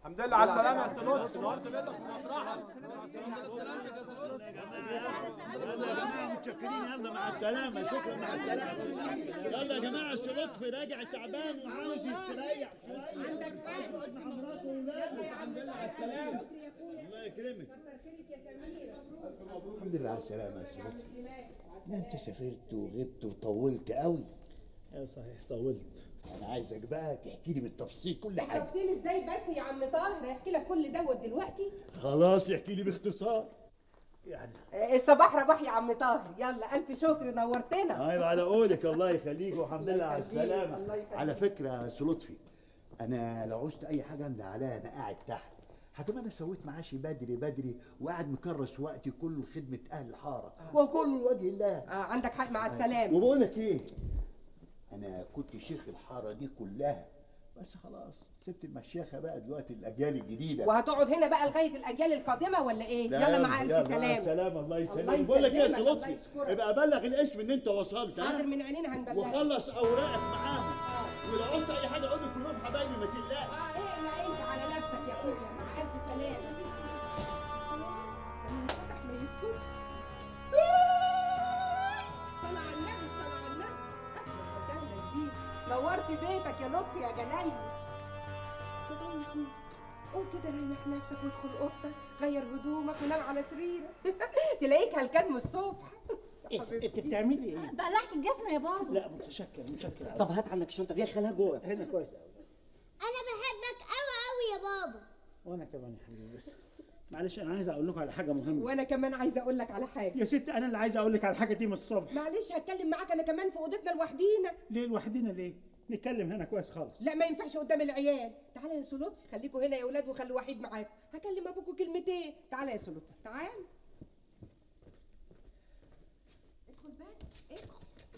الحمد لله على السلامة يا سلوت نورت بيتك ومطرحك يلا يا جماعه متشكرين يلا مع السلامه شكرا مع السلامه يلا يا جماعه السي لطفي راجع تعبان وعاوز يستريح شويه عندك الله يكرمك الحمد لله على السلامه يا سي لطفي ده انت سافرت وغبت وطولت قوي ايوه صحيح طولت انا عايزك بقى تحكي لي بالتفصيل كل حاجه تفصيل ازاي بس يا عم طاهر هيحكي لك كل دوت دلوقتي خلاص احكي لي باختصار يعني آه، الصباح رباح يا عم طاهر يلا الف شكر نورتنا ايوه على قولك الله يخليك والحمد لله على يخليك، الله السلامه يخليك. على فكره يا سي لطفي انا لو عوزت اي حاجه عندي عليا انا قاعد تحت حكم انا سويت معاشي بدري بدري وقاعد مكرس وقتي كله لخدمه اهل الحاره وكله لوجه الله آه عندك حق مع السلامه وبقول لك ايه انا كنت شيخ الحاره دي كلها بس خلاص سبت المشيخه بقى دلوقتي الاجيال الجديده وهتقعد هنا بقى لغايه الاجيال القادمه ولا ايه لا، يلا مع يلا، الف مع سلامه السلامه الله يسلمك الله بقول لك ايه يا يسلمك، سي الله لطفي يشكرك. ابقى بلغ الاسم ان انت وصلت ها؟ حاضر من عينينا هنبلغك وخلص اوراقك معاهم ولو عوزت اي حاجه قول لي كلهم حبايبي ما تقلقش اه اقلق انت على نفسك يا اخويا مع الف سلامه ده من الفتح ما يسكتش صلاة على النبي صلاة على النبي اهلا وسهلا بيك نورت بيتك يا لطفي يا جنايني مدام يا اخويا قوم كده ريح نفسك وادخل اوضتك غير هدومك ونام على سريرك تلاقيك هلكان من الصبح انت بتعملي ايه؟ بقلعت الجزمة يا بابا لا متشكر متشكر أوي. طب هات عنك الشنطه دي خليها جوه هنا كويس قوي انا بحبك قوي قوي يا بابا وانا كمان يا حبيبي بس معلش انا عايز اقول لكم على حاجه مهمه وانا كمان عايزه اقول لك على حاجه يا ست انا اللي عايز اقول لك على الحاجه دي من الصبح معلش هتكلم معاك انا كمان في اوضتنا لوحدينا ليه لوحدنا ليه؟ نتكلم هنا كويس خالص لا ما ينفعش قدام العيال تعالى يا سلطفي خليكوا هنا يا اولاد وخلوا وحيد معاكم هكلم ابوكوا كلمتين تعالى يا سلطفي تعال ادخل بس ادخل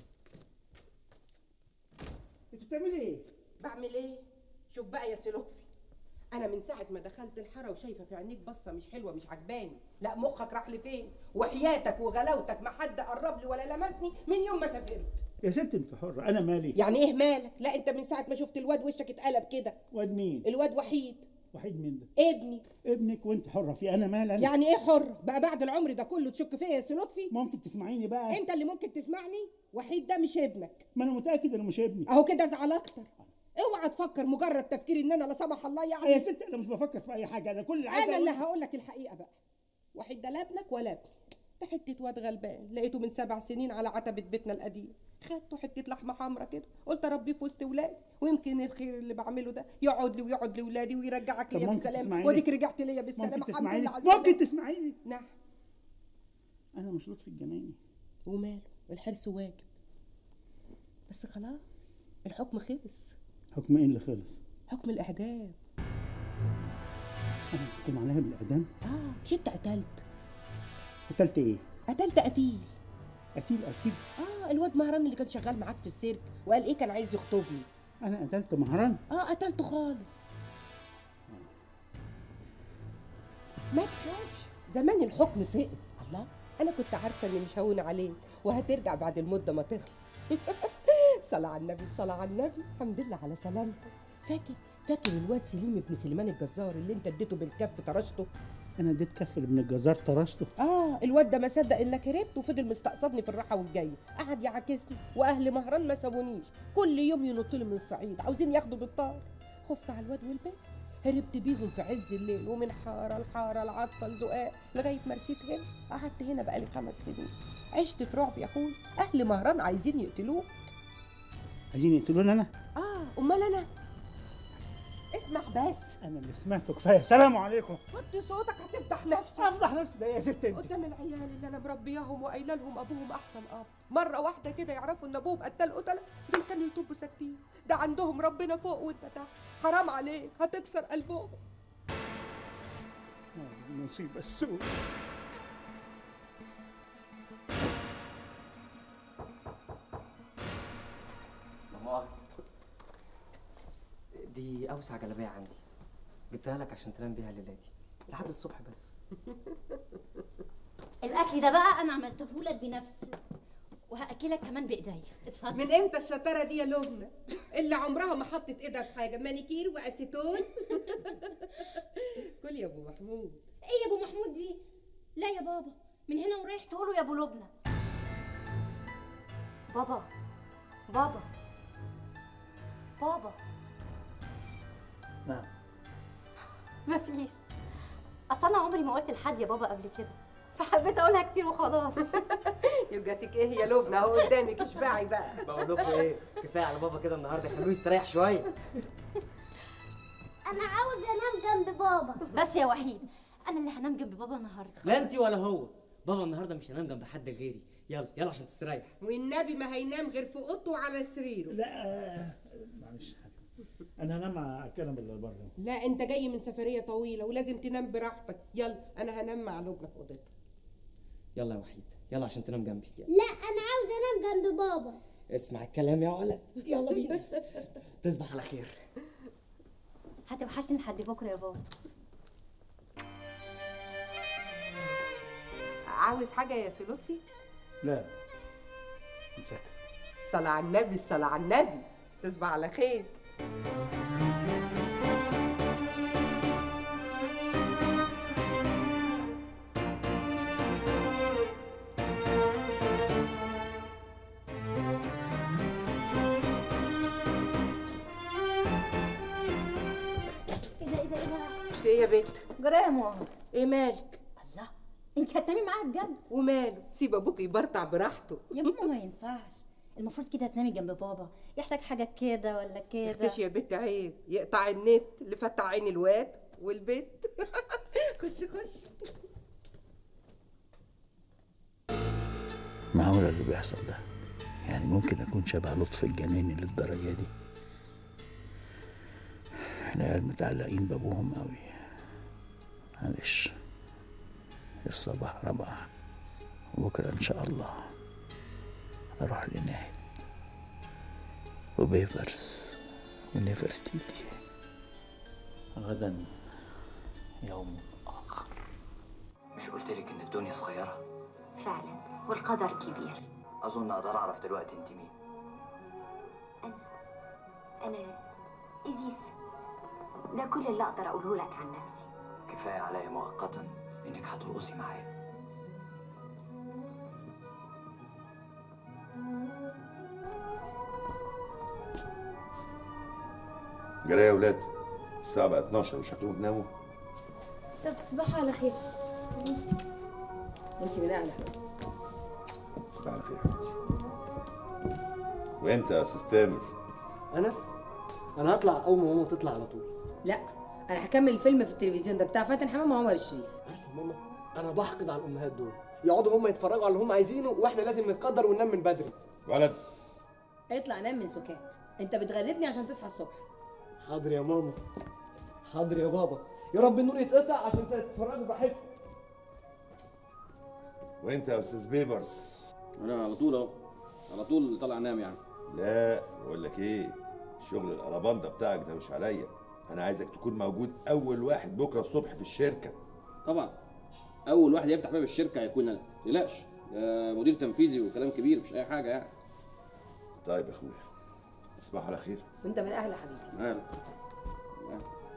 انت بتعملي ايه؟ بعمل ايه شوف بقى يا سلطفي انا من ساعه ما دخلت الحاره وشايفه في عينيك بصه مش حلوه مش عجباني لا مخك راح لفين وحياتك وغلاوتك ما حد قرب لي ولا لمسني من يوم ما سافرت يا ست انت حره انا مالي يعني ايه مالك لا انت من ساعه ما شفت الواد وشك اتقلب كده واد مين؟ الواد وحيد وحيد مين ده؟ ابني ابنك وانت حره في انا مال انا يعني ايه حر بقى بعد العمر ده كله تشك فيا يا سي لطفي ممكن تسمعيني بقى انت اللي ممكن تسمعني وحيد ده مش ابنك ما انا متاكد انه مش ابني اهو كده ازعل اكتر اوعى تفكر مجرد تفكير ان انا لا سمح الله يا يعني ست انا مش بفكر في اي حاجه انا كل اللي عايز انا اللي أقوله- هقول لك الحقيقه بقى وحيد ده لا ابنك ولا ابني ده حته واد غلبان لقيته من سبع سنين على عتبه بيتنا القديم خدته حته لحمه حمرا كده قلت اربيه في وسط ولادي ويمكن الخير اللي بعمله ده يقعد لي ويقعد لاولادي ويرجعك طب ليا ممكن بالسلامه تسمعيني؟ واديك رجعت ليا بالسلامه ممكن الحمد تسمعيني لله على السلامه ممكن تسمعيني نعم انا مش لطفي الجنايني وماله الحرص واجب بس خلاص الحكم خلص حكم ايه اللي خلص؟ حكم الاعدام انا محكوم عليها بالاعدام اه مش انت قتلت قتلت ايه؟ قتلت قتيل قتيل قتيل اه الواد مهران اللي كان شغال معاك في السيرك وقال ايه كان عايز يخطبني انا قتلت مهران اه قتلته خالص ما تخافش زمان الحكم سقط الله انا كنت عارفه اني مش هون عليك وهترجع بعد المده ما تخلص صلاة على النبي صلاة على النبي الحمد لله على سلامته فاكر فاكر الواد سليم ابن سليمان الجزار اللي انت اديته بالكف طرشته انا اديت كف لابن الجزار طرشته اه الواد ده ما صدق انك هربت وفضل مستقصدني في الراحه والجايه قعد يعاكسني واهل مهران ما سابونيش كل يوم ينط لي من الصعيد عاوزين ياخدوا بالطار خفت على الواد والبنت هربت بيهم في عز الليل ومن حاره لحاره العاطفه لزقاق لغايه ما رسيت هنا قعدت هنا بقالي خمس سنين عشت في رعب يا اخوي اهل مهران عايزين يقتلوك عايزين يقتلوني انا اه امال انا اسمع بس انا اللي سمعته كفايه سلام عليكم وطي صوتك هتفتح نفسك افضح نفسي ده يا ست انت قدام العيال اللي انا مربياهم وقايله لهم ابوهم احسن اب مره واحده كده يعرفوا ان ابوهم قتل قتله دول كانوا يطبوا ساكتين ده عندهم ربنا فوق وانت تحت حرام عليك هتكسر قلبهم مصيبه السوء لا مؤاخذة دي أوسع جلابية عندي جبتها لك عشان تنام بيها الليلة دي لحد الصبح بس الاكل ده بقى انا عملته لك بنفسي وهاكلك كمان بايديا اتفضل من امتى الشطاره دي يا لبنى اللي عمرها ما حطت ايدها في حاجه مانيكير واسيتون كل يا ابو محمود ايه يا ابو محمود دي لا يا بابا من هنا ورايح تقوله يا ابو لبنى بابا بابا بابا نعم مفيش اصل انا عمري ما قلت لحد يا بابا قبل كده فحبيت اقولها كتير وخلاص يوجاتك ايه يا لبنى اهو قدامك اشبعي بقى بقول لكم ايه كفايه على بابا كده النهارده خلوه يستريح شويه انا عاوز انام جنب بابا بس يا وحيد انا اللي هنام جنب بابا النهارده لا انت ولا هو بابا النهارده مش هينام جنب حد غيري يلا يلا عشان تستريح والنبي ما هينام غير في اوضته وعلى سريره لا آه، معلش انا هنام على الكنبه اللي بره لا انت جاي من سفريه طويله ولازم تنام براحتك يلا انا هنام مع لبنى في اوضتها يلا يا وحيد يلا عشان تنام جنبي لا انا عاوز انام جنب بابا اسمع الكلام يا ولد يلا بينا تصبح على خير هتوحشني لحد بكره يا بابا عاوز حاجه يا سي لطفي لا متشكر صلاة على النبي الصلاة على النبي تصبح على خير ايه ده ايه ده ايه ده في ايه يا بنت جرى يا ماما ايه مالك الله انت هتنامي معايا بجد وماله سيب ابوك يبرطع براحته يا ماما ما ينفعش المفروض كده تنامي جنب بابا يحتاج حاجه كده ولا كده اختش يا بنت عيب يقطع النت اللي فتح عين الواد والبيت خش خش معقول اللي بيحصل ده يعني ممكن أكون شبه لطف الجنيني للدرجة دي العيال متعلقين بأبوهم أوي معلش الصباح ربع وبكرة إن شاء الله أروح لناهد وبيفرس ونفرتيتي غدا يوم آخر مش قلت لك ان الدنيا صغيره فعلا والقدر كبير اظن اقدر اعرف دلوقتي انت مين انا ازيس ده كل اللي اقدر اقوله لك عن نفسي كفايه عليا مؤقتا انك هترقصي معايا جرى يا ولاد الساعة بقى 12 مش هتقوموا تناموا؟ طب تصبحوا على خير انت من اعلى تصبح على خير يا حبيبتي وانت يا استاذ تامر انا انا هطلع اول ما ماما تطلع على طول لا انا هكمل الفيلم في التلفزيون ده بتاع فاتن حمام وعمر الشريف عارفه يا ماما انا بحقد على الامهات دول يقعدوا هم يتفرجوا على اللي هم عايزينه واحنا لازم نتقدر وننام من بدري ولد اطلع نام من سكات انت بتغلبني عشان تصحى الصبح حاضر يا ماما حاضر يا بابا يا رب النور يتقطع عشان تتفرجوا براحتكم وانت يا استاذ بيبرس انا على طول اهو على طول طالع انام يعني لا بقول لك ايه شغل الالاباندا بتاعك ده مش عليا انا عايزك تكون موجود اول واحد بكره الصبح في الشركه طبعا اول واحد يفتح باب الشركه هيكون انا ما تقلقش ده مدير تنفيذي وكلام كبير مش اي حاجه يعني طيب يا اخويا تصبح على خير وانت من اهل حبيبي ماله ماله.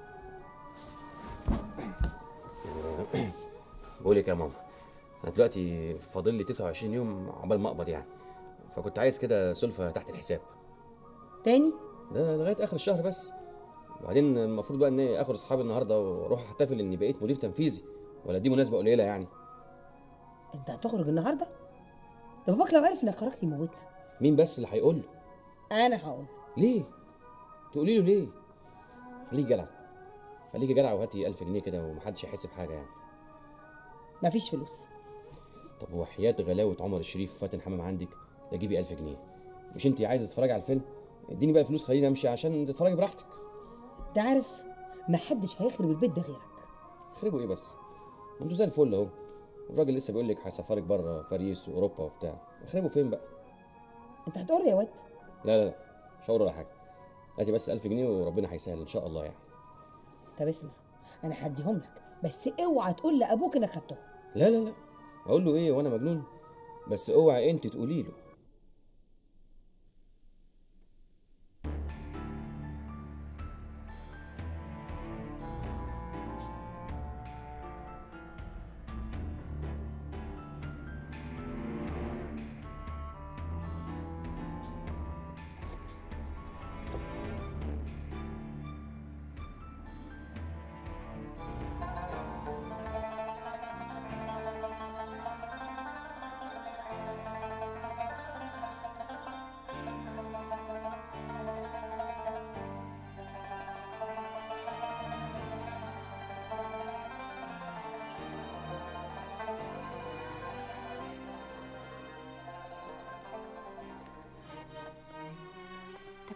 بقول لك يا ماما انا دلوقتي فاضل لي 29 يوم عقبال ما اقبض يعني فكنت عايز كده سلفه تحت الحساب تاني ده لغايه اخر الشهر بس وبعدين المفروض بقى اني اخد اصحابي النهارده واروح احتفل اني بقيت مدير تنفيذي ولا دي مناسبه قليله يعني انت هتخرج النهارده ده باباك لو عرف انك خرجت يموتنا مين بس اللي هيقول له انا هقول ليه تقولي له ليه خليك جدع خليكي جدع وهاتي 1000 جنيه كده ومحدش يحس بحاجه يعني مفيش فلوس طب وحياة غلاوة عمر الشريف فاتن حمام عندك ده جيبي 1000 جنيه مش انت عايزه تتفرجي على الفيلم اديني بقى الفلوس خليني امشي عشان تتفرجي براحتك انت عارف محدش هيخرب البيت ده غيرك خربوا ايه بس ما انتوا زي الفل اهو الراجل لسه بيقول لك هيسافرك بره في باريس واوروبا وبتاع خربوا فين بقى انت هتقر يا واد لا لا لا مش هقول ولا حاجه هاتي بس 1000 جنيه وربنا هيسهل ان شاء الله يعني طب اسمع انا هديهم لك بس اوعى تقول لابوك انك خدتهم لا لا لا اقول له ايه وانا مجنون بس اوعي انت تقولي له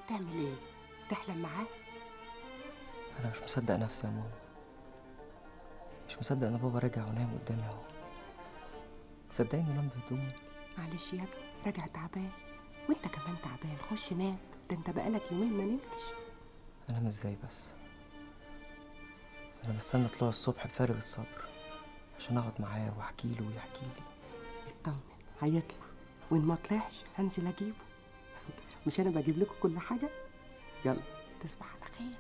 تعمل ايه تحلم معاه انا مش مصدق نفسي يا ماما مش مصدق ان بابا رجع ونام قدامي اهو تصدقني انه نام بهدومه معلش يا ابني راجع تعبان وانت كمان تعبان خش نام ده انت بقالك يومين ما نمتش انام ازاي بس انا بستنى طلوع الصبح بفارغ الصبر عشان اقعد معاه واحكي له ويحكي لي اطمن هيطلع وان ما طلعش هنزل اجيبه مش انا بجيب لكم كل حاجه يلا تصبح على خير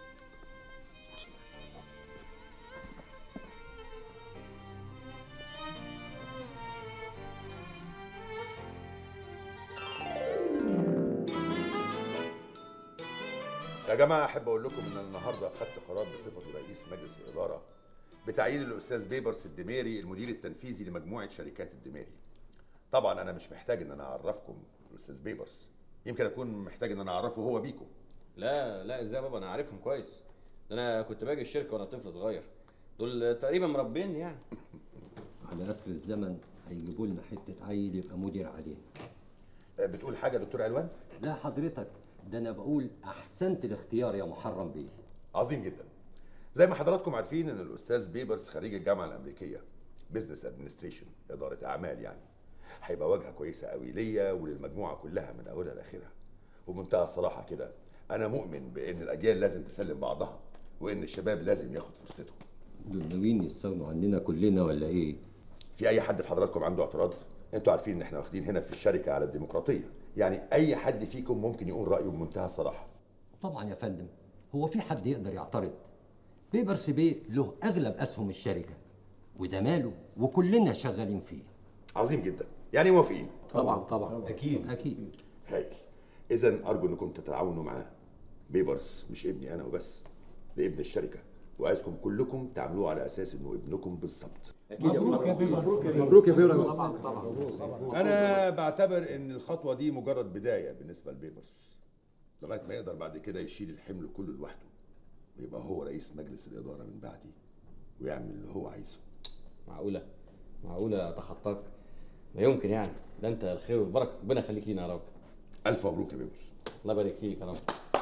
يا جماعه احب اقول لكم ان أنا النهارده خدت قرار بصفتي رئيس مجلس الاداره بتعيين الاستاذ بيبرس الدميري المدير التنفيذي لمجموعه شركات الدميري طبعا انا مش محتاج ان انا اعرفكم الاستاذ بيبرس يمكن اكون محتاج ان انا اعرفه هو بيكم لا لا ازاي يا بابا انا عارفهم كويس ده انا كنت باجي الشركه وانا طفل صغير دول تقريبا مربيني يعني على اخر الزمن هيجيبوا لنا حته عيل يبقى مدير علينا بتقول حاجه دكتور علوان لا حضرتك ده انا بقول احسنت الاختيار يا محرم بيه عظيم جدا زي ما حضراتكم عارفين ان الاستاذ بيبرس خريج الجامعه الامريكيه بزنس ادمنستريشن اداره اعمال يعني هيبقى واجهه كويسه قوي ليا وللمجموعه كلها من اولها لاخرها وبمنتهى الصراحه كده انا مؤمن بان الاجيال لازم تسلم بعضها وان الشباب لازم ياخد فرصته دول ناويين يستغنوا عننا كلنا ولا ايه في اي حد في حضراتكم عنده اعتراض انتوا عارفين ان احنا واخدين هنا في الشركه على الديمقراطيه يعني اي حد فيكم ممكن يقول رايه بمنتهى الصراحه طبعا يا فندم هو في حد يقدر يعترض بيبرس بيه له اغلب اسهم الشركه وده ماله وكلنا شغالين فيه عظيم جدا يعني موافقين طبعا طبعا اكيد اكيد هايل اذا ارجو انكم تتعاونوا معاه بيبرس مش ابني انا وبس ده ابن الشركه وعايزكم كلكم تعملوه على اساس انه ابنكم بالظبط مبروك يا بيبرس مبروك يا بيبرس طبعا طبعا انا بعتبر ان الخطوه دي مجرد بدايه بالنسبه لبيبرس لغايه ما يقدر بعد كده يشيل الحمل كله لوحده ويبقى هو رئيس مجلس الاداره من بعدي ويعمل اللي هو عايزه معقوله معقوله اتخطاك ما يمكن يعني ده انت الخير والبركه ربنا يخليك لينا يا رب الف مبروك يا بيبرس الله يبارك فيك يا رب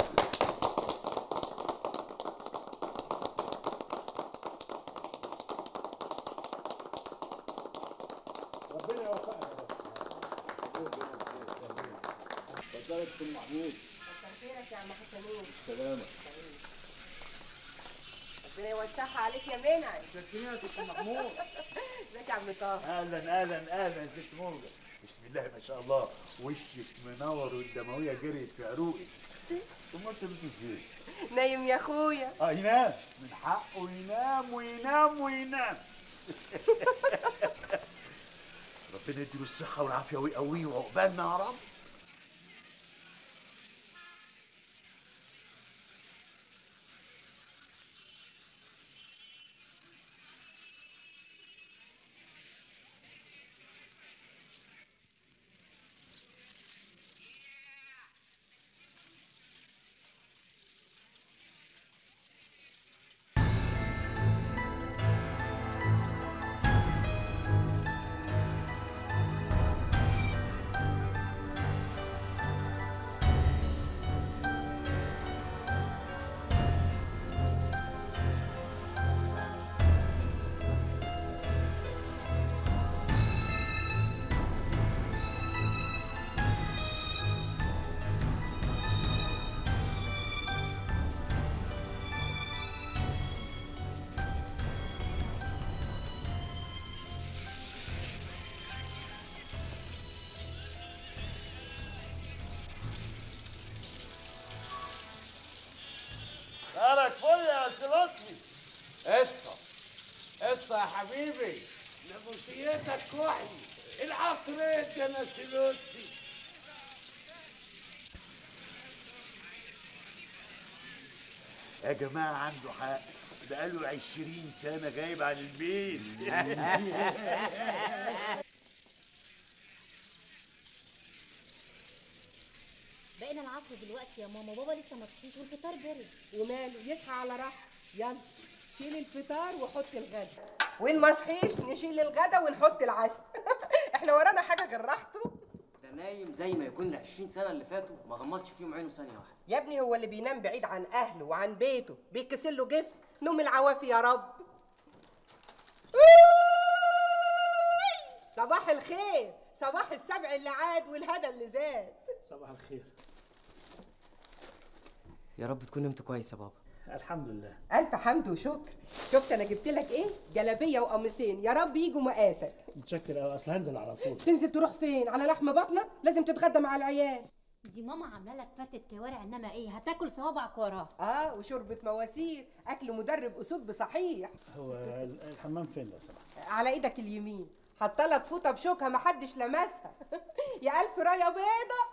ربنا يوفقك اتفضلي كل محمود كتر خيرك يا عم حسنين سلامة ربنا يوسعها عليك يا منعم شكرا يا ست محمود ازيك يا عم طه اهلا اهلا اهلا يا ست موجة بسم الله ما شاء الله وشك منور والدمويه جريت في عروقك امال سبتي فين؟ نايم يا اخويا اه ينام من حقه ينام وينام وينام ربنا يديله الصحة والعافية ويقويه وعقبالنا يا رب نهارك فل يا سي لطفي قشطة قشطة يا حبيبي نفسيتك كحلي العصر ادى يا سي لطفي يا جماعة عنده حق بقاله عشرين سنة غايب عن البيت بقينا العصر دلوقتي يا ماما بابا لسه ما صحيش والفطار برد وماله يصحى على راحته يلا شيل الفطار وحط الغدا وين ما صحيش نشيل الغدا ونحط العشاء احنا ورانا حاجه غير راحته ده نايم زي ما يكون ال 20 سنه اللي فاتوا ما غمضش فيهم عينه ثانيه واحده يا ابني هو اللي بينام بعيد عن اهله وعن بيته بيتكسر له جفن نوم العوافي يا رب صباح الخير صباح السبع اللي عاد والهدى اللي زاد صباح الخير يا رب تكون نمت كويس يا بابا الحمد لله الف حمد وشكر شفت انا جبت لك ايه جلابيه وقميصين يا رب يجوا مقاسك متشكر قوي اصل هنزل على طول تنزل تروح فين على لحم بطنك لازم تتغدى مع العيال دي ماما عامله لك فتة كوارع انما ايه هتاكل صوابعك وراها اه وشوربه مواسير اكل مدرب اسود بصحيح هو ال- الحمام فين لو سمحت على ايدك اليمين حاطه لك فوطه بشوكها محدش لمسها يا الف رايه بيضه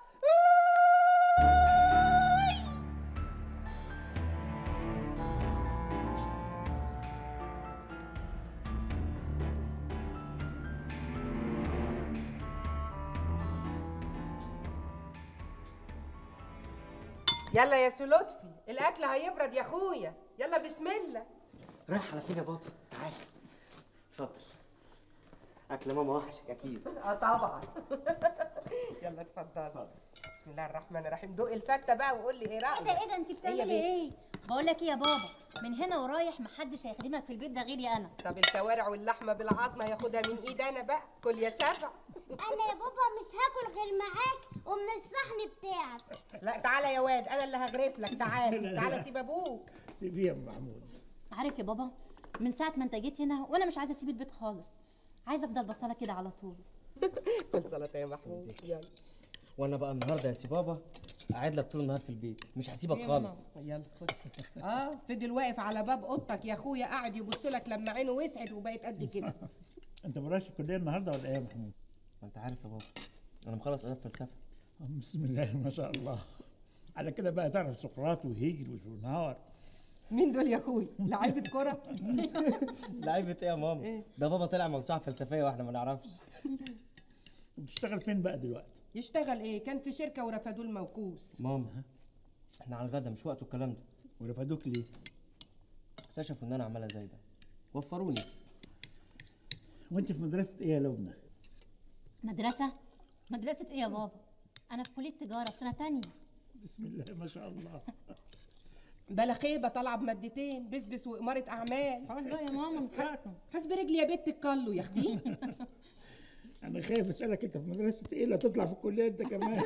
يلا يا سو لطفي الاكل هيبرد يا اخويا يلا بسم الله رايح على فين يا بابا تعال اتفضل اكل ماما وحشك اكيد اه طبعا يلا اتفضل بسم الله الرحمن الرحيم دوق الفته بقى وقول لي ايه رايك ايه ده ايه ده انت بتعملي بنت. ايه بقول لك ايه يا بابا من هنا ورايح محدش هيخدمك في البيت ده غيري انا طب الكوارع واللحمه بالعظمه ياخدها من ايد انا بقى كل يا سبع انا يا بابا مش هاكل غير معاك ومن الصحن بتاعك لا تعالى يا واد انا اللي هغرف لك تعالى تعالى سيب ابوك سيبيه يا ام محمود عارف يا بابا من ساعه ما انت جيت هنا وانا مش عايزه اسيب البيت خالص عايزه افضل بصلك كده على طول كل سلطه يا محمود يلا وانا بقى النهارده يا سي بابا قاعد لك طول النهار في البيت مش هسيبك خالص يلا خد اه فضل واقف على باب اوضتك يا اخويا قاعد يبص لك لما عينه وسعت وبقت قد كده انت ما رايحش الكليه النهارده ولا ايه يا محمود؟ ما انت عارف يا بابا انا مخلص اداب فلسفه بسم الله ما شاء الله على كده بقى تعرف سقراط وهيجل وشوبنهار مين دول يا اخويا لعيبه كره لعيبه ايه يا ماما ده بابا طلع موسوعه فلسفيه واحنا ما نعرفش بتشتغل فين بقى دلوقتي؟ يشتغل ايه كان في شركه ورفضوه الموكوس ماما احنا على الغدا مش وقته الكلام ده ورفضوك ليه؟ اكتشفوا ان انا عماله زي ده وفروني وانت في مدرسه ايه يا لبنى؟ مدرسه مدرسه ايه يا بابا انا في كليه تجاره في سنه تانية بسم الله ما شاء الله بلا خيبه طالعه بمادتين بسبس واماره اعمال خلاص بقى يا ماما مطلعته حسب رجلي يا بنت الكلو يا اختي انا خايف اسالك انت في مدرسه ايه لا تطلع في الكليه انت كمان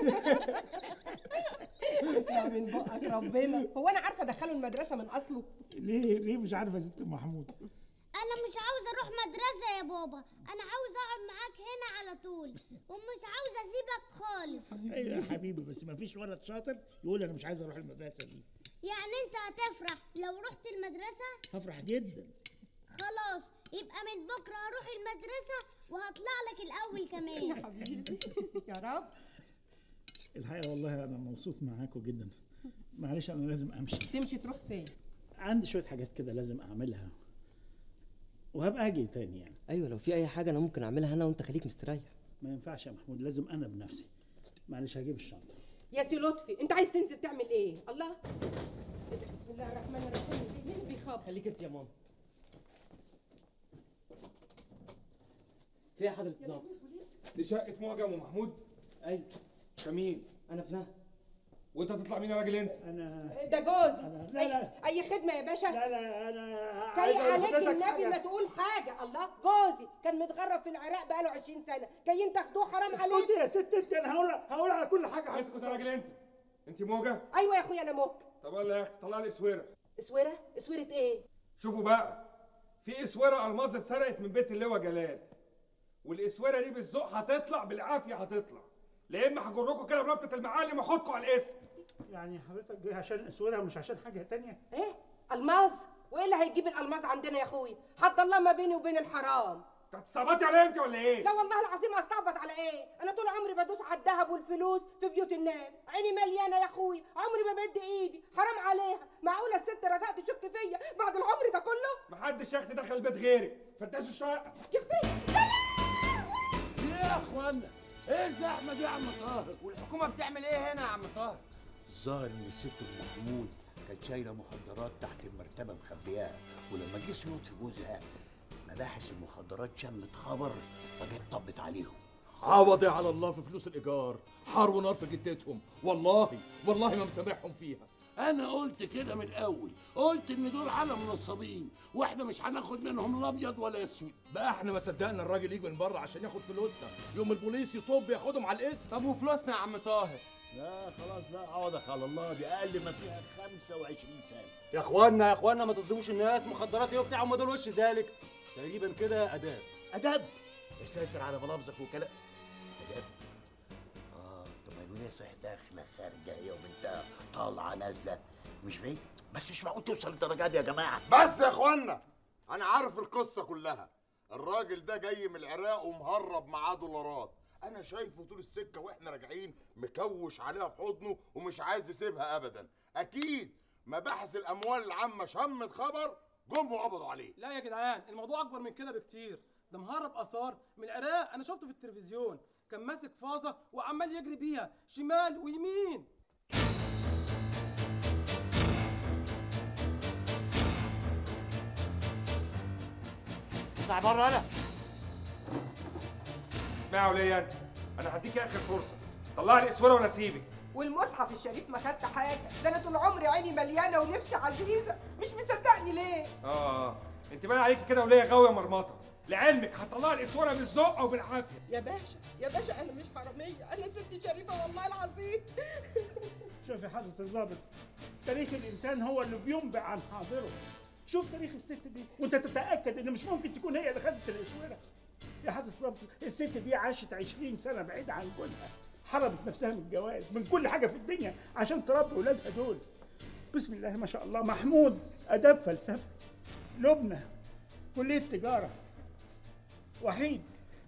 اسمع من بقك ربنا هو انا عارفه ادخله المدرسه من اصله ليه ليه مش عارفه يا ست أم محمود انا مش عاوزه اروح مدرسه يا بابا انا عاوزه اقعد معاك هنا على طول ومش عاوزه اسيبك خالص ايوه يا حبيبي بس ما فيش ولد شاطر يقول انا مش عايز اروح المدرسه دي يعني انت هتفرح لو رحت المدرسه هفرح جدا خلاص يبقى من بكره هروح المدرسه وهطلع لك الاول كمان يا حبيبي يا رب الحقيقه والله انا مبسوط معاكم جدا معلش انا لازم امشي تمشي تروح فين عندي شويه حاجات كده لازم اعملها وهبقى اجي تاني يعني ايوه لو في اي حاجه انا ممكن اعملها انا وانت خليك مستريح ما ينفعش يا محمود لازم انا بنفسي معلش هجيب الشنطه يا سي لطفي انت عايز تنزل تعمل ايه الله بسم الله الرحمن الرحيم مين بيخبط خليك انت يا ماما في حضرة الظابط دي شقة معجم ومحمود؟ ايوه كمين؟ انا ابنها وانت هتطلع مين يا راجل انت؟ انا ده جوزي لا لا اي خدمه يا باشا لا لا انا سيء أقول عليك لحضرتك النبي حاجة. ما تقول حاجه الله جوزي كان متغرب في العراق بقاله 20 سنه جايين تاخدوه حرام عليك اسكتي يا ست انت انا هقول هقول على كل حاجه اسكت يا راجل انت انت موجة؟ ايوه يا اخويا انا موك طب يلا يا اختي طلع لي اسوره اسوره اسوره ايه شوفوا بقى في اسوره الماظ اتسرقت من بيت اللواء جلال والاسوره دي بالذوق هتطلع بالعافيه هتطلع لا اما هجركم كده بربطه المعلم واخدكم على الاسم يعني حضرتك جاي عشان اسورها مش عشان حاجه تانية ايه الماظ وايه اللي هيجيب الالماظ عندنا يا اخويا حد الله ما بيني وبين الحرام انت هتصبطي على انت ولا ايه لا والله العظيم استعبط على ايه انا طول عمري بدوس على الذهب والفلوس في بيوت الناس عيني مليانه يا اخويا عمري ما بدي ايدي حرام عليها معقوله الست رجاء تشك فيا بعد العمر ده كله محدش يا اختي دخل البيت غيرك فتشوا الشقه ايه يا اخوانا ايه الزحمه دي يا عم طاهر والحكومه بتعمل ايه هنا يا عم طاهر الظاهر ان الست ام محمود كانت شايله مخدرات تحت المرتبه مخبياها ولما جه لطفي جوزها مباحث المخدرات شمت خبر فجت طبت عليهم عوضي على الله في فلوس الايجار حار ونار في جدتهم والله والله ما مسامحهم فيها انا قلت كده من الاول قلت ان دول عالم نصابين واحنا مش هناخد منهم لا ابيض ولا اسود بقى احنا ما صدقنا الراجل يجي من بره عشان ياخد فلوسنا يوم البوليس يطب ياخدهم على الاسم طب وفلوسنا يا عم طاهر لا خلاص بقى عوضك على الله دي اقل ما فيها 25 سنه يا اخوانا يا اخوانا ما تصدموش الناس مخدرات ايه وبتاع هم دول وش ذلك تقريبا كده اداب ادب يا ساتر على ملافظك وكلام ادب اه طب ما يقولوا صحيح داخله خارجه هي وبنتها طالعه نازله مش بعيد بس مش معقول توصل للدرجه دي يا جماعه بس يا اخوانا انا عارف القصه كلها الراجل ده جاي من العراق ومهرب معاه دولارات انا شايفه طول السكه واحنا راجعين مكوش عليها في حضنه ومش عايز يسيبها ابدا اكيد مباحث الاموال العامه شمت خبر جم وقبضوا عليه لا يا جدعان الموضوع اكبر من كده بكتير ده مهرب اثار من العراق انا شفته في التلفزيون كان ماسك فازه وعمال يجري بيها شمال ويمين اطلع بره انا اسمعوا ليا انت انا هديك اخر فرصه طلع لي اسوره وانا اسيبك والمصحف الشريف ما خدت حاجه ده انا طول عمري عيني مليانه ونفسي عزيزه مش مصدقني ليه اه اه انت باين عليكي كده وليا غاويه مرمطه لعلمك هتطلع لي الاسوره بالذوق او بالعافيه يا باشا يا باشا انا مش حراميه انا ست شريفه والله العظيم شوف يا حضرة الضابط تاريخ الإنسان هو اللي بينبئ عن حاضره شوف تاريخ الست دي وانت تتأكد ان مش ممكن تكون هي اللي خدت الاسورة يا حضرة الضابط الست دي عاشت 20 سنة بعيدة عن جوزها حرمت نفسها من الجواز من كل حاجة في الدنيا عشان تربي ولادها دول بسم الله ما شاء الله محمود آداب فلسفة لبنى كلية تجارة وحيد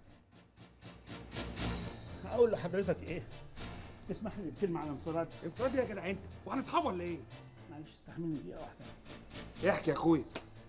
هقول لحضرتك ايه تسمح لي بكلمة على انفراد انفراد يا جدع انت واحنا اصحاب ولا ايه معلش استحملني دقيقة واحدة احكي يا اخويا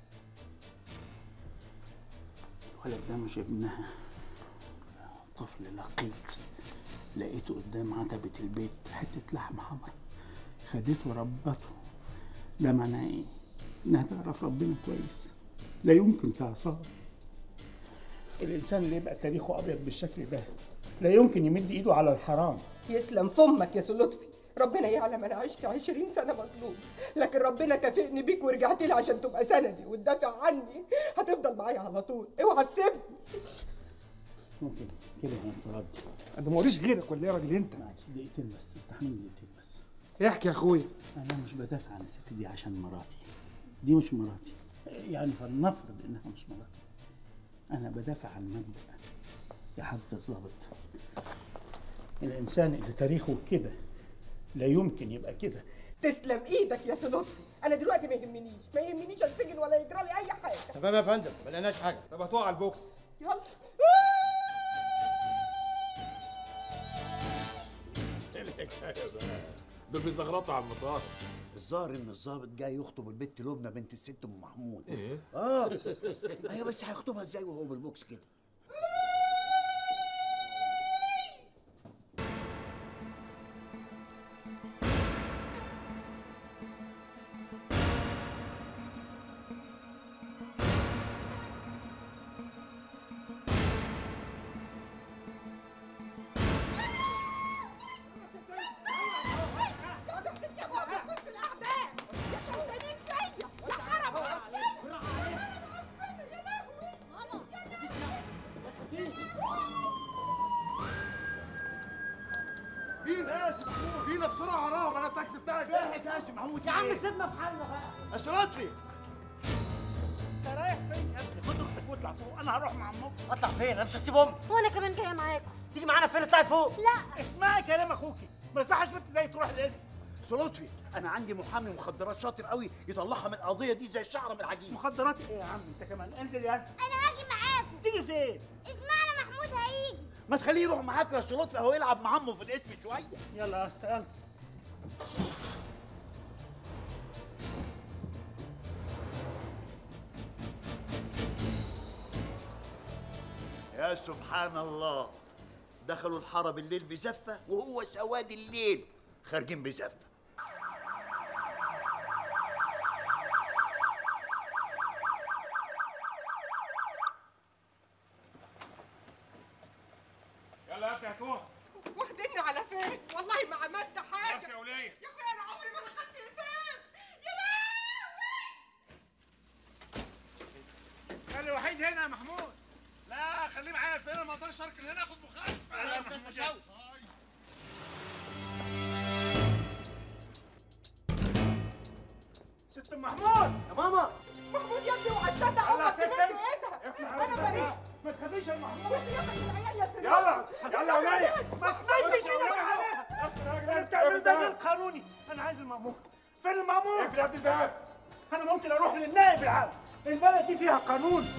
الولد ده مش ابنها طفل لقيط لقيته قدام عتبة البيت حتة لحمة حمرا خدته وربته ده معناه ايه؟ انها تعرف ربنا كويس لا يمكن تعصاه الانسان اللي يبقى تاريخه ابيض بالشكل ده لا يمكن يمد ايده على الحرام يسلم فمك يا سي لطفي ربنا يعلم انا عشت 20 سنه مظلوم لكن ربنا كافئني بيك ورجعت لي عشان تبقى سندي وتدافع عني هتفضل معايا على طول اوعى تسيبني ممكن كده يا انفراد انا موريش غيرك ولا ايه يا راجل انت معلش دقيقتين بس استحملني دقيقتين بس احكي يا اخويا انا مش بدافع عن الست دي عشان مراتي دي مش مراتي يعني فلنفرض انها مش مراتي انا بدافع عن مبدا يا حضرة الضابط الانسان اللي تاريخه كده لا يمكن يبقى كده تسلم ايدك يا سي لطفي انا دلوقتي ما يهمنيش ما يهمنيش انسجن ولا يجرى لي اي حاجه تمام يا فندم ما لقيناش حاجه طب هتقع على البوكس يلا دول بيزغرطوا على المطار الظاهر ان الظابط جاي يخطب البت لبنى بنت الست ام محمود ايه؟ اه ايوه بس هيخطبها ازاي وهو بالبوكس كده بينا بينا بسرعه وراهم انا التاكسي بتاعك الحق يا اسم محمود يا عم سيبنا في حالنا بقى بس لطفي انت رايح فين يا ابني خد اختك واطلع فوق انا هروح مع امك اطلع فين انا مش هسيب امي وانا كمان جايه معاكم تيجي معانا فين اطلعي فوق لا اسمعي كلام اخوكي ما يصحش بنت زي تروح الاسم لطفي انا عندي محامي مخدرات شاطر قوي يطلعها من القضيه دي زي الشعره من العجين مخدرات ايه يا عم انت كمان انزل يا انا هاجي معاكم تيجي فين اسمعنا محمود هيجي ما تخليه يروح معاك يا لطفي هو يلعب مع عمه في الاسم شويه يلا يا اسطى يلا يا سبحان الله دخلوا الحاره بالليل بزفه وهو سواد الليل خارجين بزفه يلا بعتوها واخديني على فين والله ما عملت حاجه بس يا وليه يا اخويا انا عمري ما دخلت حساب يا خلي وحيد هنا يا محمود لا خليه معايا فين ما اقدرش اركن هنا اخد مخالفه لا، محمود يلا. ست محمود يا ماما محمود يا ابني اوعى تصدق يلا يا امك ست تمد انت. ايدها انا بريء ما تخافيش يا محمود بس يلا عشان العيال يا سيدي يلا يلا يا ولية ما تمدش ايدك عليها اللي بتعمله ده غير قانوني انا عايز المأمور فين المأمور؟ اقفل يا ابن الباب انا ممكن اروح للنائب العام البلد دي فيها قانون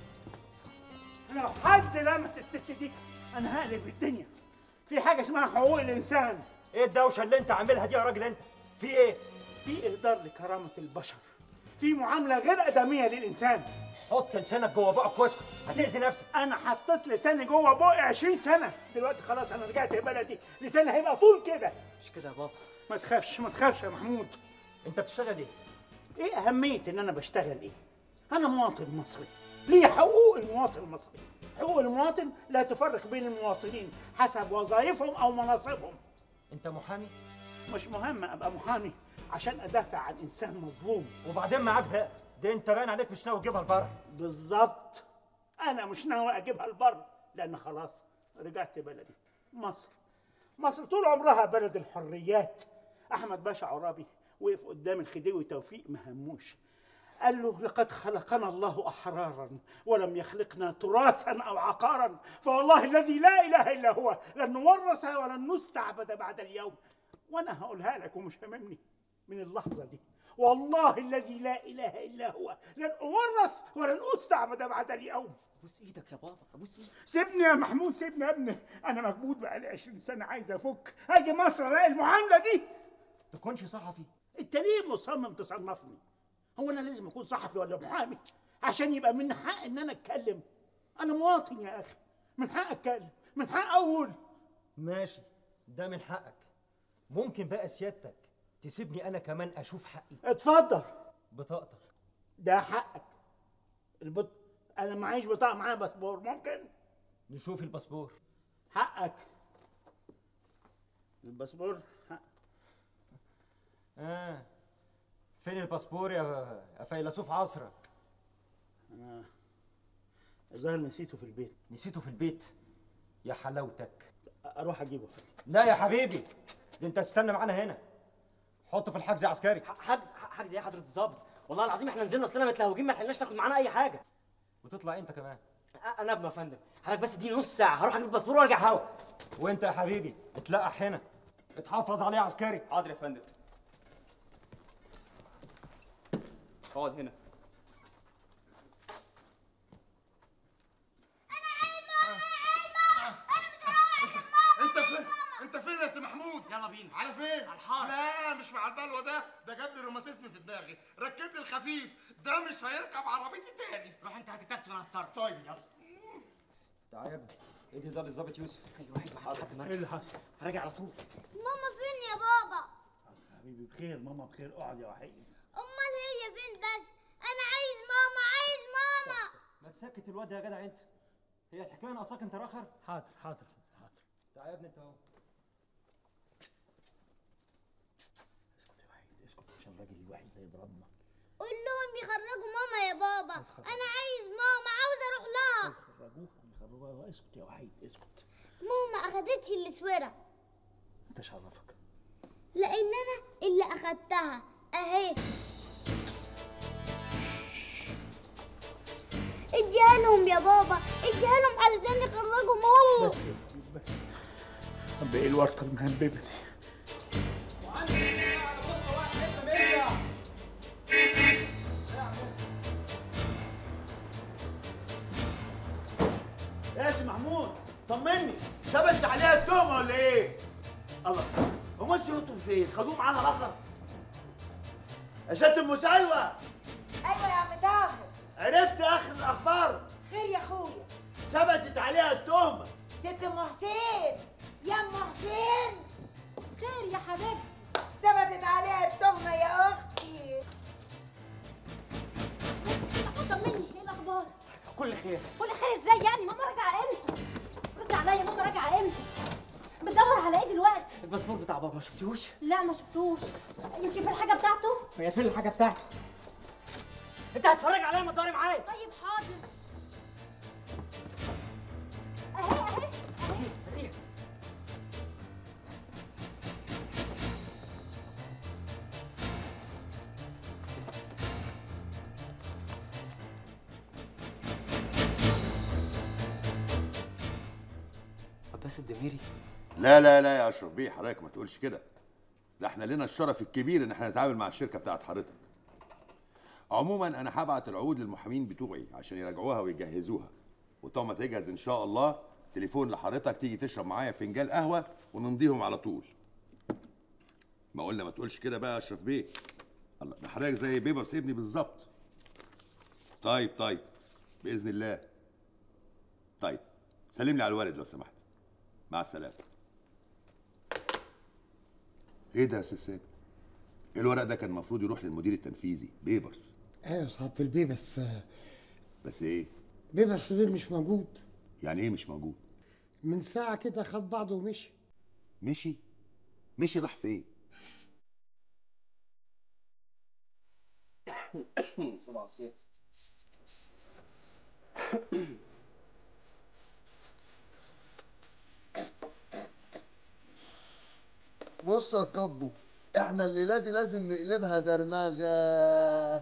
لو حد لمس الست دي انا هقلب الدنيا في حاجه اسمها حقوق الانسان ايه الدوشه اللي انت عاملها دي يا راجل انت في ايه في اهدار لكرامه البشر في معامله غير ادميه للانسان حط لسانك جوه بقك واسكت هتاذي نفسك انا حطيت لساني جوه بقي 20 سنه دلوقتي خلاص انا رجعت بلدي لساني هيبقى طول كده مش كده يا بابا ما تخافش ما تخافش يا محمود انت بتشتغل ايه ايه اهميه ان انا بشتغل ايه انا مواطن مصري ليه حقوق المواطن المصري حقوق المواطن لا تفرق بين المواطنين حسب وظائفهم او مناصبهم انت محامي مش مهم ابقى محامي عشان ادافع عن انسان مظلوم وبعدين معاك بقى ده انت باين عليك مش ناوي تجيبها لبره بالظبط انا مش ناوي اجيبها لبره لان خلاص رجعت بلدي مصر مصر طول عمرها بلد الحريات احمد باشا عرابي وقف قدام الخديوي توفيق ما هموش قال له لقد خلقنا الله احرارا ولم يخلقنا تراثا او عقارا فوالله الذي لا اله الا هو لن نورث ولن نستعبد بعد اليوم وانا هقولها لك ومش هممني من اللحظه دي والله الذي لا اله الا هو لن اورث ولن استعبد بعد اليوم ابوس ايدك يا بابا ابوس ايدك سيبني يا محمود سيبني يا ابني انا مكبوت بقالي 20 سنه عايز افك اجي مصر الاقي المعامله دي تكونش صحفي انت ليه مصمم تصنفني هو انا لازم اكون صحفي ولا محامي عشان يبقى من حق ان انا اتكلم انا مواطن يا اخي من حق اتكلم من حق اقول ماشي ده من حقك ممكن بقى سيادتك تسيبني انا كمان اشوف حقي اتفضل بطاقتك ده حقك البط... انا معيش بطاقه معايا باسبور ممكن نشوف الباسبور حقك الباسبور حق. اه فين الباسبور يا يا فيلسوف عصرك انا الظاهر نسيته في البيت نسيته في البيت يا حلاوتك اروح اجيبه لا يا حبيبي ده انت استنى معانا هنا حطه في الحجز عسكري حجز حجز ايه يا حضره الظابط والله العظيم احنا نزلنا اصلنا متلهوجين ما لحقناش ناخد معانا اي حاجه وتطلع انت كمان أ- انا ابنه يا فندم حضرتك بس اديني نص ساعه هروح اجيب الباسبور وارجع هوا وانت يا حبيبي اتلقح هنا اتحفظ عليه عسكري حاضر يا فندم اقعد هنا انت فين انت فين يا سي محمود يلا بينا على فين على الحاره لا مش مع البلوه ده ده جاب لي روماتيزم في دماغي ركب لي الخفيف ده مش هيركب عربيتي تاني روح انت هات التاكسي وانا هتصرف طيب يلا تعالى يا ابني ادي ده للظابط يوسف ايوه واحد لحد ما ايه اللي حصل راجع على طول ماما فين يا بابا حبيبي بخير ماما بخير اقعد يا وحيد امال هي فين بس انا عايز ماما عايز ماما ما تسكت الواد ده يا جدع انت هي الحكايه ناقصاك انت راخر حاضر حاضر حاضر تعالى يا ابني انت اهو اسكت عشان الراجل الوحيد ده يضربنا قول لهم يخرجوا ماما يا بابا انا عايز ماما عاوز اروح لها خرجوها خرجوها اسكت يا وحيد اسكت ماما اخدتش الاسوره انت شرفك لان انا اللي اخدتها اهي اديها لهم يا بابا اديها لهم علشان يخرجوا ماما بس يا وحيد بس طب ايه الورطه المهببه دي يا سي محمود طمني ثبت عليها التهمه ولا ايه؟ الله هم الشرطوا فين؟ خدوه معاها اخر يا ست ام سلوى ايوه يا عم داهو عرفت اخر الاخبار خير يا اخويا ثبتت عليها التهمه ست ام حسين يا ام حسين خير يا حبيبتي ثبتت عليها التهمه يا اختي طمني ايه الاخبار كل خير كل خير ازاي يعني ماما راجعه امتى رد عليا ماما راجعه امتى الباسبور بتاع بابا ما شفتيهوش لا ما شفتوش يمكن في الحاجه بتاعته هي فين الحاجه بتاعته انت هتتفرج عليها ما تدوري معايا طيب حاضر عباس الدميري لا لا لا يا اشرف بيه حضرتك ما تقولش كده ده احنا لنا الشرف الكبير ان احنا نتعامل مع الشركه بتاعت حضرتك عموما انا هبعت العقود للمحامين بتوعي عشان يراجعوها ويجهزوها وطالما تجهز ان شاء الله تليفون لحضرتك تيجي تشرب معايا فنجان قهوه ونمضيهم على طول ما قلنا ما تقولش كده بقى يا اشرف بيه الله ده حضرتك زي بيبرس ابني بالظبط طيب طيب باذن الله طيب سلم لي على الوالد لو سمحت مع السلامه ايه ده يا استاذ سامي؟ الورق ده كان المفروض يروح للمدير التنفيذي بيبرس ايوه يا سعاده البيه بس بس ايه بيبرس بيه مش موجود يعني ايه مش موجود من ساعه كده خد بعضه ومشي مشي مشي راح فين بص يا كابو احنا الليله دي لازم نقلبها درناغه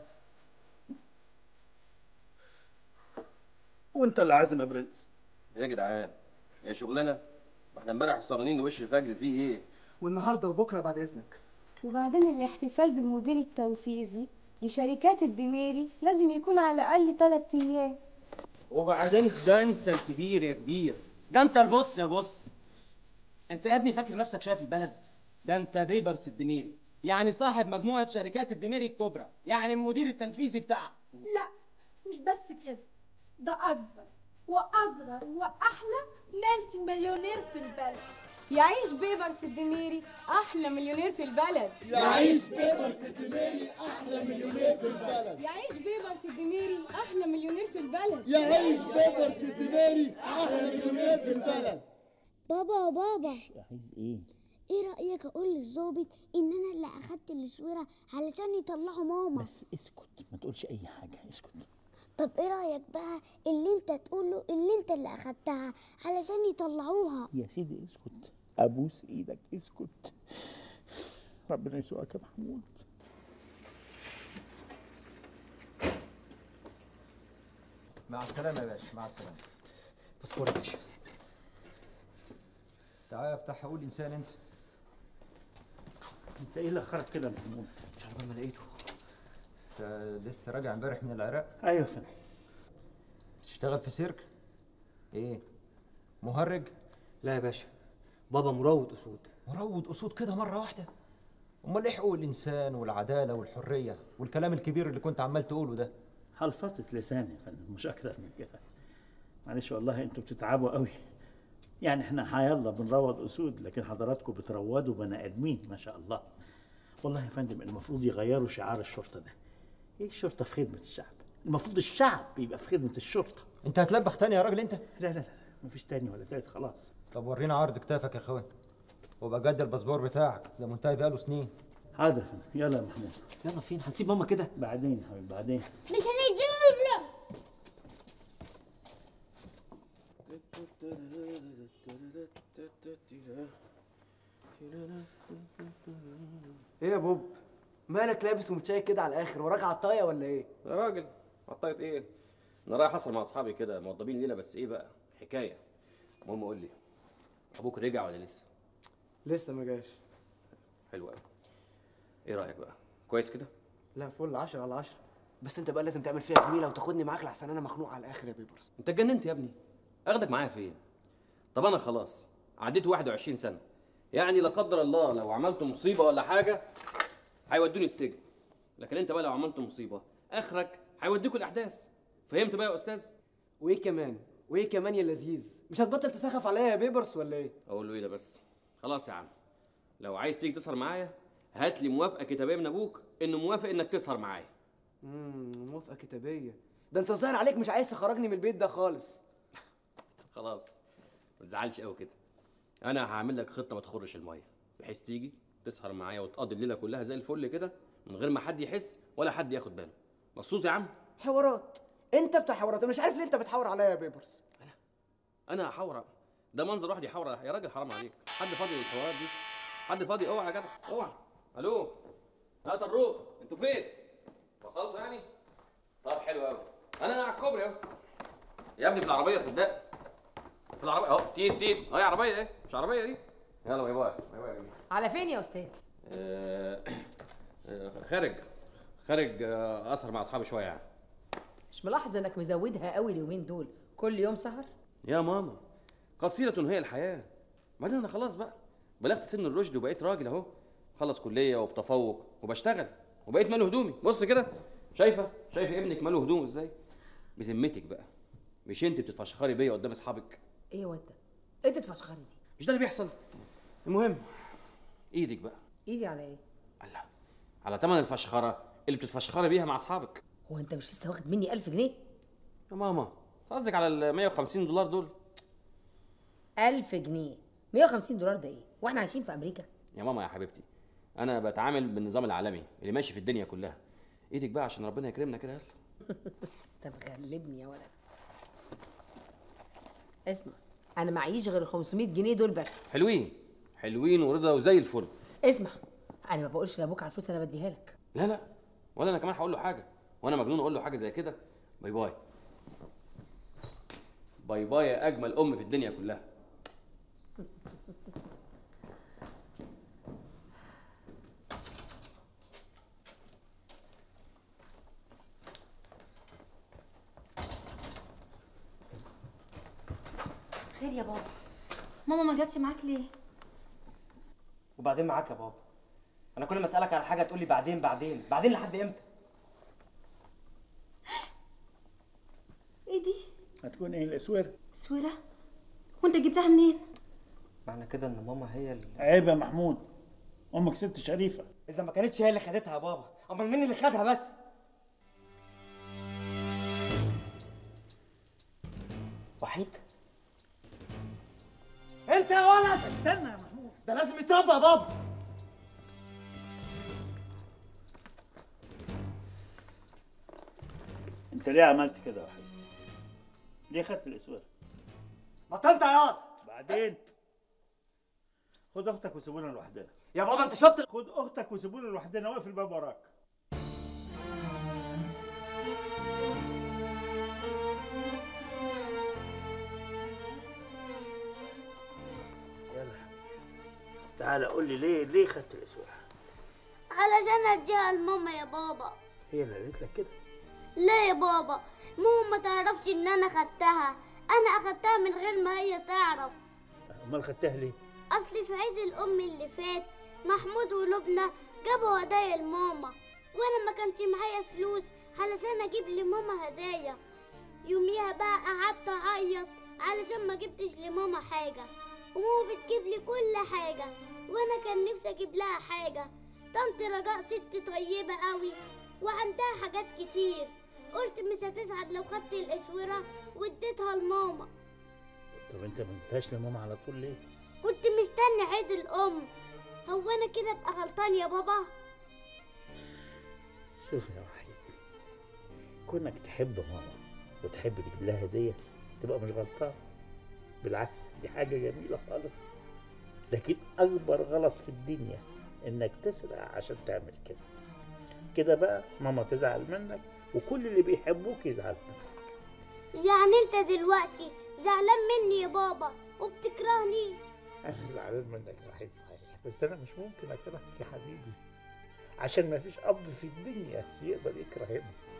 وانت اللي عازم يا برنس ايه يا جدعان يا شغلانه ما احنا امبارح سهرانين لوش الفجر فيه ايه والنهارده وبكره بعد اذنك وبعدين الاحتفال بالمدير التنفيذي لشركات الدميري لازم يكون على الأقل تلات أيام وبعدين ده انت الكبير يا كبير ده انت البص يا بص انت يا ابني فاكر نفسك شايف البلد ده انت بيبرس الدميري يعني صاحب مجموعه شركات الدميري الكبرى يعني المدير التنفيذي بتاعها لا مش بس كده ده أكبر وأصغر وأحلى مالتي مليونير في البلد يعيش بيبرس الدميري احلى مليونير في البلد يعيش بيبرس الدميري احلى مليونير في البلد يعيش بيبرس الدميري احلى مليونير في البلد يعيش بيبرس الدميري احلى مليونير في البلد بابا يا بابا عايز ايه؟ ايه رأيك اقول للظابط ان انا اللي اخدت الاسوره علشان يطلعوا ماما بس اسكت ما تقولش اي حاجه اسكت طب ايه رأيك بقى اللي انت تقوله اللي انت اللي اخدتها علشان يطلعوها يا سيدي اسكت ابوس ايدك اسكت ربنا يسوقك يا محمود مع السلامة يا باشا مع السلامة باسبور يا باشا تعالى افتح قول انسان انت انت ايه اللي اخرك كده يا محمود مش عارف ما لقيته انت لسه راجع امبارح من العراق ايوه يا فندم بتشتغل في سيرك ايه مهرج لا يا باشا بابا مروض اسود مروض اسود كده مره واحده امال ايه حقوق الانسان والعداله والحريه والكلام الكبير اللي كنت عمال تقوله ده حلفطة لساني يا فندم مش اكتر من كده معلش والله انتوا بتتعبوا قوي يعني احنا حيالله بنروض اسود لكن حضراتكم بتروضوا بني ادمين ما شاء الله والله يا فندم المفروض يغيروا شعار الشرطه ده ايه الشرطه في خدمه الشعب المفروض الشعب يبقى في خدمه الشرطه انت هتلبخ تاني يا راجل انت لا لا لا مفيش تاني ولا تالت خلاص طب ورينا عرض كتافك يا اخوان وبقى جد الباسبور بتاعك ده منتهي بقاله سنين حاضر يا فندم يلا يا محمود يلا فين هنسيب ماما كده بعدين يا حبيبي بعدين مش هنديله لا ايه يا بوب مالك لابس ومتشيك كده على الاخر وراك عطايه ولا ايه يا راجل عطايه ايه انا رايح اصل مع اصحابي كده موضبين ليله بس ايه بقى حكايه المهم قول لي ابوك رجع ولا لسه لسه ما جاش حلو قوي ايه رايك بقى كويس كده لا فل 10 على 10 بس انت بقى لازم تعمل فيها جميله وتاخدني معاك لحسن انا مخنوق على الاخر يا بيبرس انت اتجننت يا ابني اخدك معايا فين طب انا خلاص عديت 21 سنه يعني لا قدر الله لو عملت مصيبه ولا حاجه هيودوني السجن لكن انت بقى لو عملت مصيبه اخرك هيوديكوا الاحداث فهمت بقى يا استاذ وايه كمان وايه كمان يا لذيذ مش هتبطل تسخف عليا يا بيبرس ولا ايه اقول له ايه ده بس خلاص يا عم لو عايز تيجي تسهر معايا هات لي موافقه كتابيه من ابوك انه موافق انك تسهر معايا امم موافقه كتابيه ده انت ظاهر عليك مش عايز تخرجني من البيت ده خالص خلاص ما تزعلش قوي كده انا هعمل لك خطه ما تخرش الميه بحيث تيجي تسهر معايا وتقضي الليله كلها زي الفل كده من غير ما حد يحس ولا حد ياخد باله مبسوط يا عم حوارات انت بتاع حوارات انا مش عارف ليه انت بتحور عليا يا بيبرس انا هحور ده منظر واحد يحور يا راجل حرام عليك حد فاضي للحوارات دي حد فاضي اوعى يا جدع اوعى الو لا طروق انتوا فين وصلتوا يعني طب حلو قوي انا على الكوبري اهو يا ابني في العربيه صدق في العربيه اهو تيب تيب اهي عربيه ايه مش عربيه دي يلا باي باي باي باي يا جميل. على فين يا استاذ آه، آه، خارج خارج آه، اسهر مع اصحابي شويه يعني مش ملاحظ انك مزودها قوي اليومين دول كل يوم سهر يا ماما قصيرة هي الحياة بعدين أنا خلاص بقى بلغت سن الرشد وبقيت راجل أهو خلص كلية وبتفوق وبشتغل وبقيت ماله هدومي بص كده شايفة شايفة ابنك ماله هدومه إزاي بذمتك بقى مش أنت بتتفشخري بيا قدام أصحابك ايه يا واد ده ايه تتفشخري دي مش ده اللي بيحصل المهم إيدك بقى ايدي على ايه على تمن الفشخرة اللي بتتفشخري بيها مع أصحابك هو انت مش لسه واخد مني 1000 جنيه يا ماما قصدك على ال 150 دولار دول 1000 جنيه 150 دولار ده ايه واحنا عايشين في امريكا يا ماما يا حبيبتي أنا بتعامل بالنظام العالمي اللي ماشي في الدنيا كلها إيدك بقى عشان ربنا يكرمنا كده يلا انت مغلبني يا ولد اسمع انا معيش غير ال 500 جنيه دول بس حلوين حلوين ورضا وزي الفل اسمع انا ما بقولش لابوك على الفلوس انا بديها لك لا لا ولا انا كمان هقول له حاجه وانا مجنون اقول له حاجه زي كده باي باي باي باي يا اجمل ام في الدنيا كلها خير يا بابا ماما ما جاتش معاك ليه وبعدين معاك يا بابا انا كل ما اسالك على حاجه تقول لي بعدين بعدين بعدين لحد امتى ايه دي هتكون ايه الاسوره سويرة وانت جبتها منين معنى كده ان ماما هي اللي عيب يا محمود امك ست شريفه اذا ما كانتش هي اللي خدتها يا بابا امال مين اللي خدها بس وحيد انت يا ولد استنى يا محمود ده لازم يتربى يا بابا انت ليه عملت كده يا وحيد ليه خدت الاسوره بطلت عياط بعدين خد اختك وسيبونا لوحدنا يا بابا انت شفت خد اختك وسيبونا لوحدنا واقف الباب وراك يلا تعالى قول لي ليه ليه خدت الاسوره علشان اديها لماما يا بابا هي اللي قالت لك كده لا يا بابا ماما ما تعرفش ان انا خدتها انا اخدتها من غير ما هي تعرف امال خدتها ليه اصل في عيد الام اللي فات محمود ولبنى جابوا هدايا لماما وانا ما كانش معايا فلوس علشان اجيب لماما هدايا يوميها بقى قعدت اعيط علشان ما جبتش لماما حاجه وماما بتجيب لي كل حاجه وانا كان نفسي اجيب لها حاجه طنط رجاء ست طيبه قوي وعندها حاجات كتير قلت مش هتزعل لو خدت الاسوره واديتها لماما طب انت ما اديتهاش لماما على طول ليه كنت مستني عيد الام هو انا كده ابقى غلطان يا بابا شوف يا وحيد كونك تحب ماما وتحب تجيب لها هدية تبقى مش غلطان بالعكس دي حاجة جميلة خالص لكن أكبر غلط في الدنيا إنك تسرق عشان تعمل كده كده بقى ماما تزعل منك وكل اللي بيحبوك يزعل منك يعني انت دلوقتي زعلان مني يا بابا وبتكرهني أنا زعلان منك يا وحيد صحيح بس أنا مش ممكن أكرهك يا حبيبي عشان ما فيش أب في الدنيا يقدر يكره ابنه